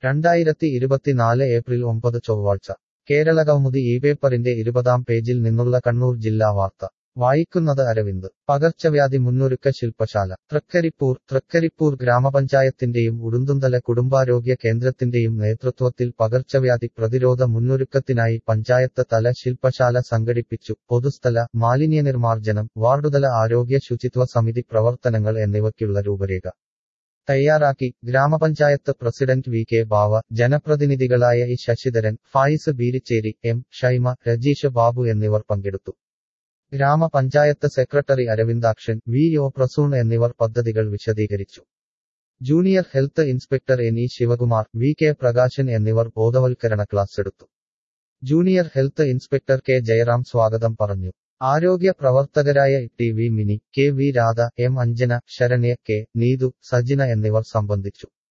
രണ്ടായിരത്തി ഇരുപത്തിനാല് ഏപ്രിൽ ഒമ്പത് ചൊവ്വാഴ്ച കേരളകൗമുദി ഈ പേപ്പറിന്റെ ഇരുപതാം പേജിൽ നിന്നുള്ള കണ്ണൂർ ജില്ലാ വാർത്ത വായിക്കുന്നത് അരവിന്ദ് പകർച്ചവ്യാധി മുന്നൊരുക്ക ശില്പശാല തൃക്കരിപ്പൂർ തൃക്കരിപ്പൂർ ഗ്രാമപഞ്ചായത്തിന്റെയും ഉടുന്തുന്തല കുടുംബാരോഗ്യ കേന്ദ്രത്തിന്റെയും നേതൃത്വത്തിൽ പകർച്ചവ്യാധി പ്രതിരോധ മുന്നൊരുക്കത്തിനായി പഞ്ചായത്ത് തല ശില്പശാല സംഘടിപ്പിച്ചു പൊതുസ്ഥല മാലിന്യനിർമ്മാർജ്ജനം വാർഡുതല ആരോഗ്യ ശുചിത്വ സമിതി പ്രവർത്തനങ്ങൾ എന്നിവയ്ക്കുള്ള രൂപരേഖ തയ്യാറാക്കി ഗ്രാമപഞ്ചായത്ത് പ്രസിഡന്റ് വി കെ ബാവ ജനപ്രതിനിധികളായ ഇ ശശിധരൻ ഫായിസ് ബീരിച്ചേരി എം ഷൈമ രജീഷ് ബാബു എന്നിവർ പങ്കെടുത്തു ഗ്രാമപഞ്ചായത്ത് secretary Aravindakshan V O Prasoon എന്നിവർ പദ്ധതികൾ വിശദീകരിച്ചു junior health inspector N E Sivakumar V K Prakashan എന്നിവർ ബോധവൽക്കരണ ക്ലാസ് എടുത്തു junior health inspector K Jayaram സ്വാഗതം പറഞ്ഞു ആരോഗ്യ പ്രവർത്തകരായ T V Mini K V Radha M Anjana Saranya K Neethu Sajina എന്നിവർ സംബന്ധിച്ചു